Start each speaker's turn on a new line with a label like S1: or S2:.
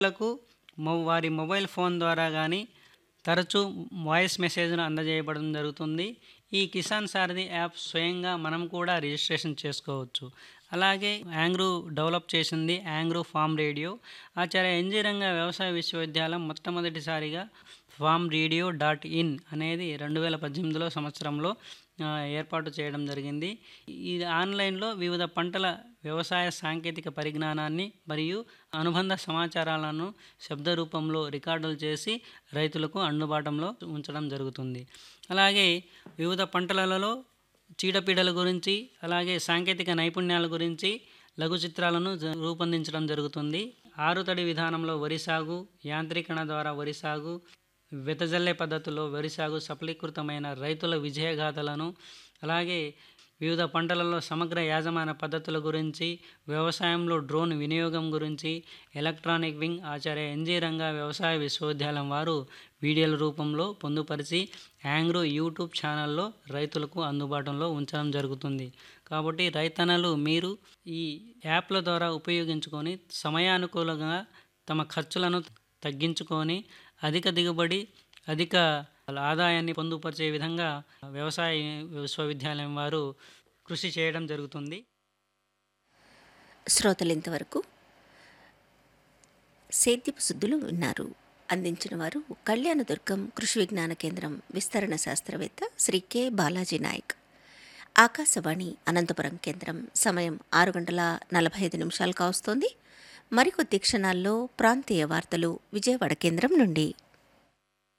S1: లకు మొ వారి మొబైల్ ఫోన్ ద్వారా కానీ తరచూ వాయిస్ మెసేజ్ను అందజేయబడడం జరుగుతుంది ఈ కిసాన్ సారథి యాప్ స్వయంగా మనం కూడా రిజిస్ట్రేషన్ చేసుకోవచ్చు అలాగే యాంగ్రూ డెవలప్ చేసింది యాంగ్రూ ఫామ్ రేడియో ఆచార్య ఎన్జీ రంగ వ్యవసాయ విశ్వవిద్యాలయం మొట్టమొదటిసారిగా ఫామ్ రేడియో డాట్ ఇన్ అనేది రెండు వేల పద్దెనిమిదిలో సంవత్సరంలో ఆ, ఏర్పాటు చేయడం జరిగింది ఇది ఆన్లైన్లో వివిధ పంటల వ్యవసాయ సాంకేతిక పరిజ్ఞానాన్ని మరియు అనుబంధ సమాచారాలను శబ్ద రూపంలో రికార్డులు చేసి రైతులకు అందుబాటులో ఉంచడం జరుగుతుంది అలాగే వివిధ పంటలలో చీడపీడల గురించి అలాగే సాంకేతిక నైపుణ్యాల గురించి లఘు చిత్రాలను జ- రూపొందించడం జరుగుతుంది ఆరుతడి విధానంలో వరి సాగు యాంత్రీకరణ ద్వారా వరి సాగు వెతజల్లే పద్ధతిలో వరి సాగు సఫలీకృతమైన రైతుల విజయగాథలను అలాగే వివిధ పంటలలో సమగ్ర యాజమాన్య పద్ధతుల గురించి వ్యవసాయంలో డ్రోన్ వినియోగం గురించి ఎలక్ట్రానిక్ వింగ్ ఆచార్య ఎన్జీ రంగా వ్యవసాయ విశ్వవిద్యాలయం వారు వీడియోల రూపంలో పొందుపరిచి యాంగ్రో యూట్యూబ్ ఛానల్లో రైతులకు అందుబాటులో ఉంచడం జరుగుతుంది కాబట్టి రైతన్నలు మీరు ఈ యాప్ల ద్వారా ఉపయోగించుకొని సమయానుకూలంగా తమ ఖర్చులను తగ్గించుకొని అధిక దిగుబడి అధిక ఆదాయాన్ని పొందుపరిచే విధంగా వ్యవసాయ విశ్వవిద్యాలయం వారు కృషి చేయడం జరుగుతుంది
S2: శ్రోతలు ఇంతవరకు సేద్యపు శుద్ధులు విన్నారు అందించిన వారు కళ్యాణదుర్గం కృషి విజ్ఞాన కేంద్రం విస్తరణ శాస్త్రవేత్త శ్రీ కె బాలాజీ నాయక్ ఆకాశవాణి అనంతపురం కేంద్రం సమయం ఆరు గంటల నలభై ఐదు నిమిషాలు కావస్తోంది మరికొద్ది క్షణాల్లో ప్రాంతీయ వార్తలు విజయవాడ కేంద్రం నుండి